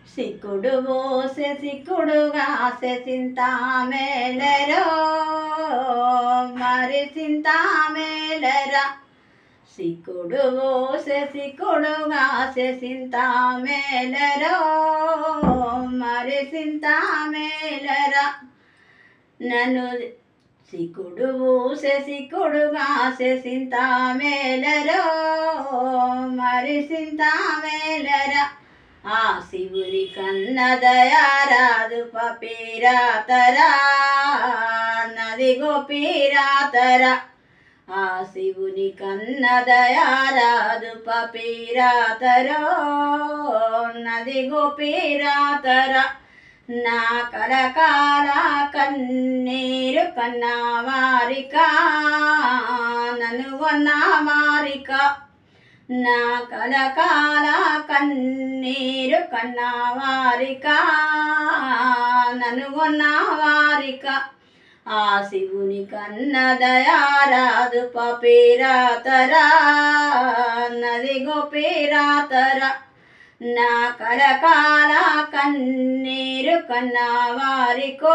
సిక్కుడు పోసే సిక్కుడుగా సింతామేలరో మరి సింతామేలరా సిక్కుడు పోసే సిక్కుడుగా సింతామేలరో మరి సింతామేలరా నన్ను సిక్కుడు పూసే సిక్కుడుగా సింతామేలరో మరి సింతామేలరా ఆ శివుని కన్న దయారాదు పపీరాతరా నది గోపీరాతరా ఆ శివుని కన్న దయారాదు పపీరాతరో నది గోపీరాతరా నా కరకాల కన్నీరు కన్నా వారిక నన్ను కొన్న వారిక నా కలకాల కన్నీరు కన్నా వారిక నన్ను కొన్న వారిక ఆ శివుని కన్న దయారాదు పపీరాతరా నది గోపీరాతరా నా కరకాల కన్నీరు కన్నా వారికో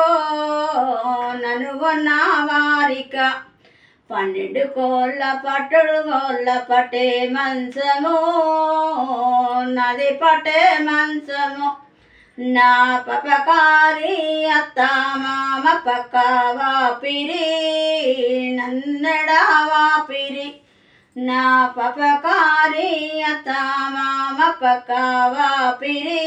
నన్ను కొన్న వారిక పన్నెండు కోళ్ళ పట్టుడు కోళ్ళ పట్టే మంచము నది పట్టే మంచము నా పపకారి అత్త మామ పక్క వాపిరి నన్నడా వాపిరి నా పపకారి అత్త మామ పక్క వాపిరి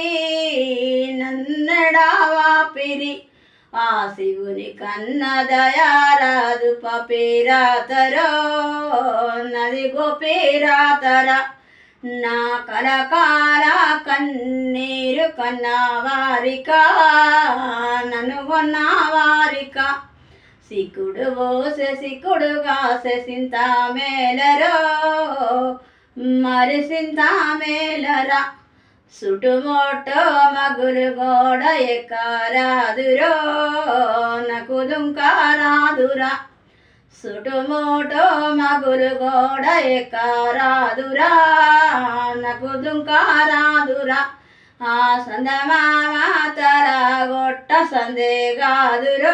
నన్నడా వాపిరి ఆ శివుని కన్న దయారాదు పపీరాతరో నది గోపీరాతర నా కలకాల కన్నీరు కన్నా వారిక నన్ను కొన్న వారిక సిక్కుడు ఓసె సిక్కుడుగా సింత మేలరో మరి సింత మేలరా సుటుమోటో మగులు గోడ ఎక్కరాదురో నాకు దుంకారాదురా సుటుమోటో మగులు గోడ ఎక్కరాదురా నాకు దుంకారాదురా ఆ సందమామ తర గొట్ట సందేగాదురో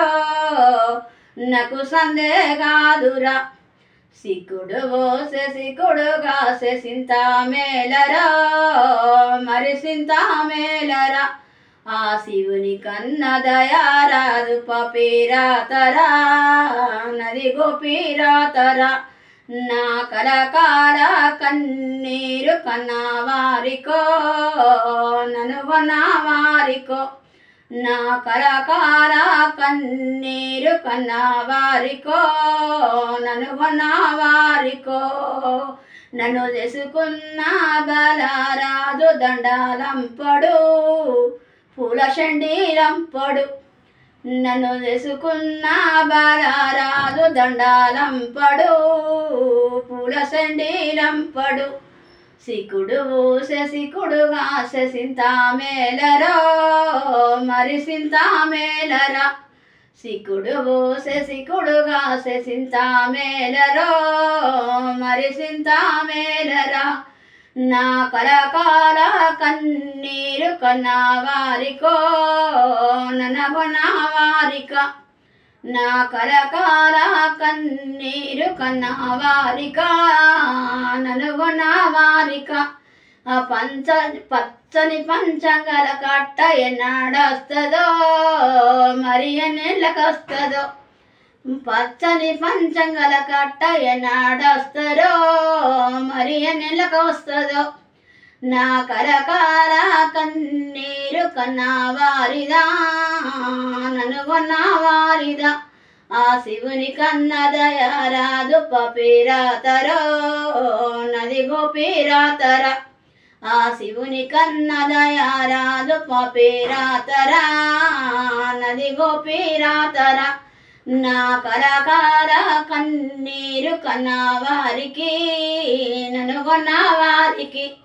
నాకు సందేగాదురా సిక్కుడు ఓసె సిక్కుడుగా సింత మేలరా మరి సింత మేలరా ఆ శివుని కన్న దయారాదు పపీరాతరా నది గోపీరాతరా నా కలకాల కన్నీరు కన్నా వారికో నన్ను కొన్న వారికో నా కరకాల కన్నీరు కన్నా వారికో నన్ను కొన్న వారికో నన్ను చేసుకున్న బలరాజు దండాలంపడు పూల షండీలంపడు నన్ను చేసుకున్న బలరాజు దండాలంపడు పూల షండీలంపడు సిక్కుడు ఊసె సిక్కుడుగా సింత మేలరో మరి సింత మేలరా సిక్కుడు ఊసె సిక్కుడుగా సింత మేలరో మరి సింత మేలరా నా కలకాల కన్నీరు కన్నా వారికో ననగొన వారిక నా కలకాల కన్నీరు కన్నా వారిక ననుగొన వారిక ఆ పంచ పచ్చని పంచంగల కట్ట ఎన్నాడొస్తుందో మరి ఎన్నెళ్ళకొస్తుందో పచ్చని పంచంగల కట్ట ఎన్నాడొస్తారో మరి ఎన్నెళ్ళకు వస్తుందో నా కరకాల కన్నీరు కన్నా వారిదా నన్ను కొన్న వారిదా ఆ శివుని కన్న దయారాదు పపీరాతరో నది గోపీరాతర ఆ శివుని కన్న దయారాదు పపీరాతరా నది గోపీరాతర నా కరకాల కన్నీరు కన్నా వారికి నన్ను కొన్న వారికి